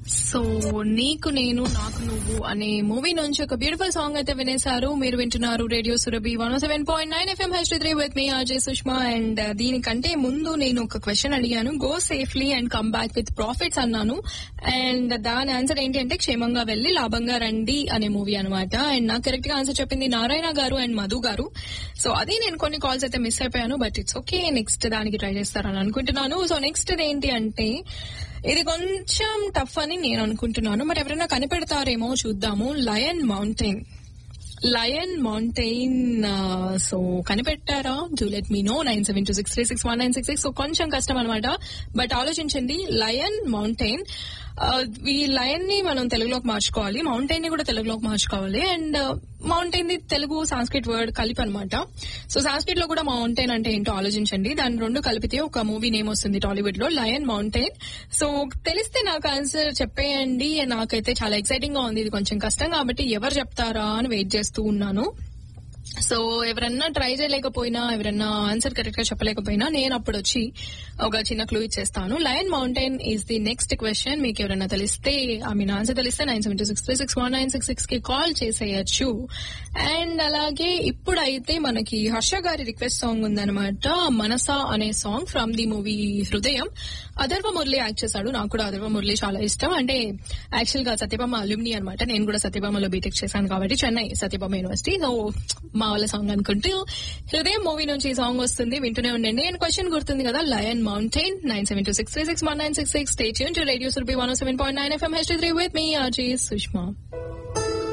so నీకు నేను నాకు నువ్వు అనే మూవీ నుంచి ఒక బ్యూటిఫుల్ సాంగ్ అయితే వినేశారు మీరు వింటున్నారు radio Surabhi one seven point nine FM H three with మీ ఆర్జే సుష్మా అండ్ దీనికంటే ముందు నేను ఒక క్వశ్చన్ అడిగాను go safely and come back with profits అన్నాను అండ్ దాని ఆన్సర్ ఏంటి అంటే క్షేమంగా వెళ్లి లాభంగా రండి అనే మూవీ అనమాట అండ్ నాకు కరెక్ట్ గా ఆన్సర్ చెప్పింది నారాయణ గారు అండ్ మధు గారు సో అది నేను కొన్ని కాల్స్ అయితే మిస్ అయిపోయాను బట్ ఇట్స్ ఓకే నెక్స్ట్ దానికి ట్రై చేస్తారని అనుకుంటున్నాను సో నెక్స్ట్ ఏంటి అంటే ఇది కొంచెం టఫ్ అని నేను అనుకుంటున్నాను మరి ఎవరైనా కనిపెడతారేమో చూద్దాము lion mountain lion mountain so కనిపెట్టారా do let me know nine seven two six three six one nine six six so కొంచెం కష్టం అనమాట బట్ ఆలోచించండి లయన్ మౌంటైన్ ఈ లయన్ ని మనం తెలుగులోకి మార్చుకోవాలి మౌంటైన్ ని కూడా తెలుగులోకి మార్చుకోవాలి and mountain the Telugu Sanskrit word కలిపి అనమాట సో సాంస్క్రిట్ లో కూడా మౌంటైన్ అంటే ఏంటో ఆలోచించండి దాని రెండు కలిపితే ఒక మూవీ నేమ్ వస్తుంది టాలీవుడ్ లో లయన్ మౌంటైన్ సో తెలిస్తే నాకు ఆన్సర్ చెప్పేయండి నాకైతే చాలా ఎక్సైటింగ్ గా ఉంది ఇది కొంచెం కష్టం కాబట్టి ఎవరు చెప్తారా అని వెయిట్ చేస్తూ ఉన్నాను సో ఎవరన్నా ట్రై చేయలేకపోయినా ఎవరన్నా ఆన్సర్ కరెక్ట్ గా చెప్పలేకపోయినా నేను అప్పుడు వచ్చి ఒక చిన్న క్లూ ఇచ్చేస్తాను lion mountain is the next question మీకు ఎవరైనా తెలిస్తే ఐ మీన్ ఆన్సర్ తెలిస్తే nine seven two six three six one nine six six కి కాల్ చేసేయచ్చు అండ్ అలాగే ఇప్పుడైతే మనకి హర్ష గారి రిక్వెస్ట్ సాంగ్ ఉందన్నమాట మనసా అనే సాంగ్ ఫ్రమ్ ది మూవీ హృదయం అధర్వ మురళి యాక్ట్ చేశాడు నాకు కూడా అధర్వ మురళి చాలా ఇష్టం అంటే యాక్చువల్ గా సత్యభామ అల్యూమిని అనమాట నేను కూడా సత్యభామలో బీటెక్ చేశాను కాబట్టి చెన్నై సత్యభామ యూనివర్సిటీ సో మా వాళ్ళ సాంగ్ అనుకుంటూ హృదయం మూవీ నుంచి ఈ సాంగ్ వస్తుంది వింటూనే ఉండండి నేను క్వశ్చన్ గుర్తుంది కదా lion mountain nine seven two six three six one nine six six state to radio Surabhi one seven point nine FM H three with మీ ఆర్జీ సుష్మా